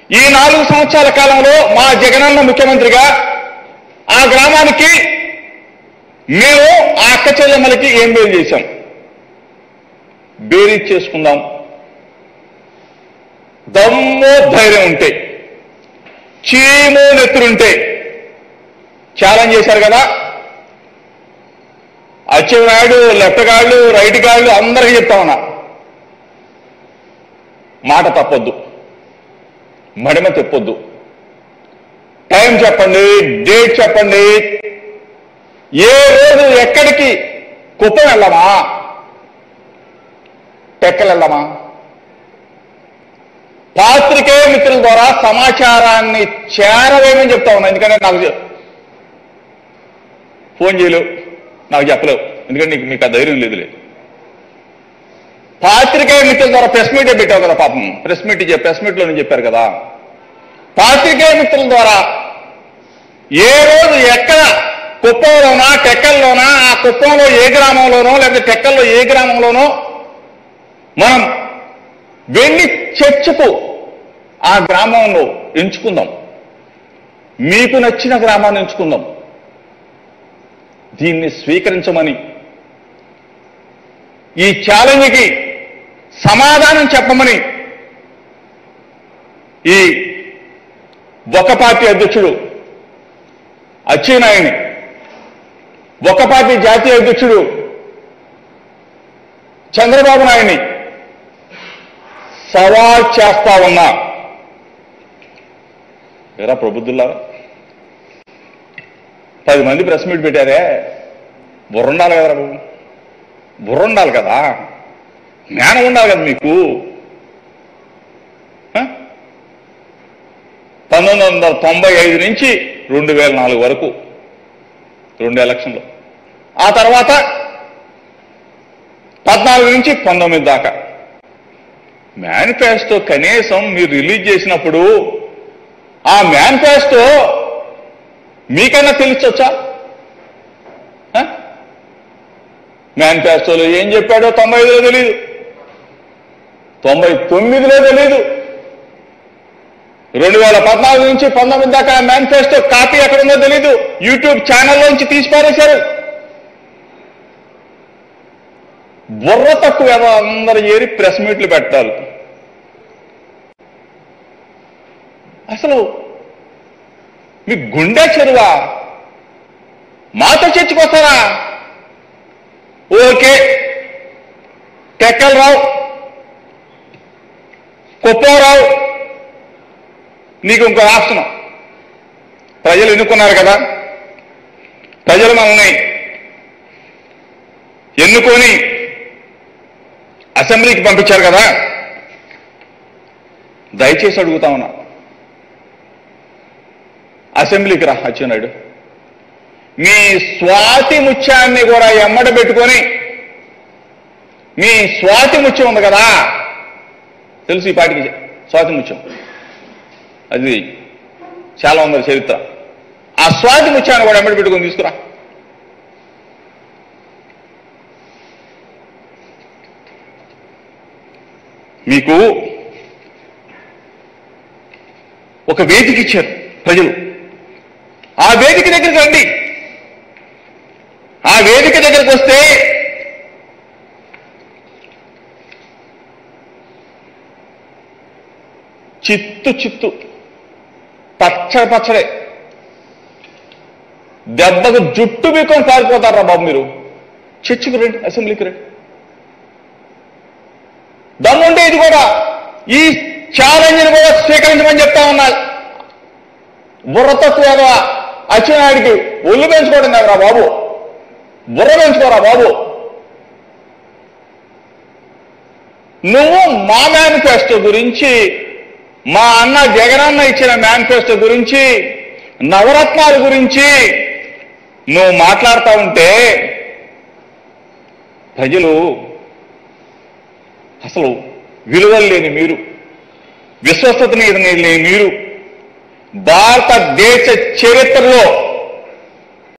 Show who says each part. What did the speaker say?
Speaker 1: ఈ నాలుగు సంవత్సరాల కాలంలో మా జగనన్న ముఖ్యమంత్రిగా ఆ గ్రామానికి మేము ఆ అక్క చెల్లెమ్మలకి ఏం మేలు చేశాం బేరీజ్ చేసుకుందాం దమ్ము ధైర్యం ఉంటే చీము నెత్తురుంటే ఛాలెంజ్ చేశారు కదా అచ్చెన్నాయుడు లెఫ్ట్ గాళ్ళు రైట్ గాళ్ళు అందరికీ చెప్తా ఉన్నా మాట తప్పొద్దు మడిమ తెప్పొద్దు టైం చెప్పండి డేట్ చెప్పండి ఏ రోజు ఎక్కడికి కుప్పం వెళ్ళమా టెక్కలు వెళ్ళమా పాత్రికేయ మిత్రుల ద్వారా సమాచారాన్ని చేరవేయమని చెప్తా ఉన్నా ఎందుకంటే నాకు చె- ఫోన్ చేయలేవు నాకు చెప్పలేవు ఎందుకంటే నీకు మీకు ఆ ధైర్యం లేదు లేదు పాత్రికేయ మిత్రుల ద్వారా ప్రెస్ మీట్ పెట్టావు కదా పాపం ప్రెస్ మీట్ ప్రెస్ మీట్ లో చెప్పారు కదా పాత్రికేయ మిత్రుల ద్వారా ఏ రోజు ఎక్కడ కుప్పంలోనా టెక్కల్లోనా ఆ కుప్పంలో ఏ గ్రామంలోనో లేకపోతే టెక్కల్లో ఏ గ్రామంలోనో మనం వెళ్ళి చర్చకు ఆ గ్రామంలో ఎంచుకుందాం మీకు నచ్చిన గ్రామాన్ని ఎంచుకుందాం దీన్ని స్వీకరించమని ఈ ఛాలెంజ్కి సమాధానం చెప్పమని ఈ ఒక పార్టీ అధ్యక్షుడు అచ్చెన్నాయుని ఒక పార్టీ జాతీయ అధ్యక్షుడు చంద్రబాబు నాయుడిని సవాల్ చేస్తా ఉన్నా ఎరా ప్రబుద్ధుల్లారా పది మంది ప్రెస్ మీట్ పెట్టారే బుర్ర ఉండాలి కదరా బాబు బుర్ర ఉండాలి కదా జ్ఞానం ఉండాలి కదా మీకు ఆ? పంతొమ్మిది వందల తొంభై ఐదు నుంచి రెండు వేల నాలుగు వరకు రెండు ఎలక్షన్లు ఆ తర్వాత పద్నాలుగు నుంచి పంతొమ్మిది దాకా మేనిఫెస్టో కనీసం మీరు రిలీజ్ చేసినప్పుడు ఆ మేనిఫెస్టో మీకైనా తెలిసొచ్చా మేనిఫెస్టోలో ఏం చెప్పాడో తొంభై ఐదులో తెలియదు తొంభై తొమ్మిదిలో తెలియదు రెండు వేల పద్నాలుగు నుంచి పంతొమ్మిది దాకా మేనిఫెస్టో కాపీ ఎక్కడుందో తెలీదు యూట్యూబ్ ఛానల్లోంచి తీసి పారేశారు బుర్ర తక్కువ ఏదో అందరు ఏరి ప్రెస్ మీట్లు పెట్టాలి అసలు మీ గుండె చెరువా మాతో చర్చకొస్తారా ఓకే టెక్కలరావు కుప్పరావు నీకు ఇంకో ఆసనం ప్రజలు ఎన్నుకున్నారు కదా ప్రజలు మనల్ని ఎన్నుకొని అసెంబ్లీకి పంపించారు కదా దయచేసి అడుగుతా ఉన్నా అసెంబ్లీకి రా అచ్చెన్నాయుడు మీ స్వాతి ముత్యాన్ని కూడా ఎమ్మడ పెట్టుకొని మీ స్వాతి ముత్యం ఉంది కదా తెలుసు ఈ పాటికి స్వాతి ముత్యం అది చాలా ఉంది చరిత్ర ఆ స్వాతి ముత్యాన్ని కూడా ఎమ్మడి పెట్టుకొని తీసుకురా మీకు ఒక వేదిక ఇచ్చారు ప్రజలు ఆ వేదిక దగ్గరికి రండి ఆ వేదిక దగ్గరికి వస్తే చిత్తు చిత్తు పచ్చడి పచ్చడే దెబ్బకు జుట్టు బీకొని పారిపోతారా బాబు మీరు చర్చికి రండి అసెంబ్లీకి రండి దమ్ముంటే ఇది కూడా ఈ ఛాలెంజ్ని కూడా స్వీకరించమని చెప్తా ఉన్నారు బుర్ర తక్కువ అచ్చెన్నాయుడికి ఒళ్ళు పెంచుకోవడం కదరా బాబు బుర్ర పెంచుకోరా బాబు నువ్వు మా మేనిఫెస్టో గురించి మా అన్న జగనన్న ఇచ్చిన మేనిఫెస్టో గురించి నవరత్నాల గురించి నువ్వు మాట్లాడుతూ ఉంటే ప్రజలు అసలు విలువలు లేని మీరు విశ్వసత లేని మీరు భారతదేశ చరిత్రలో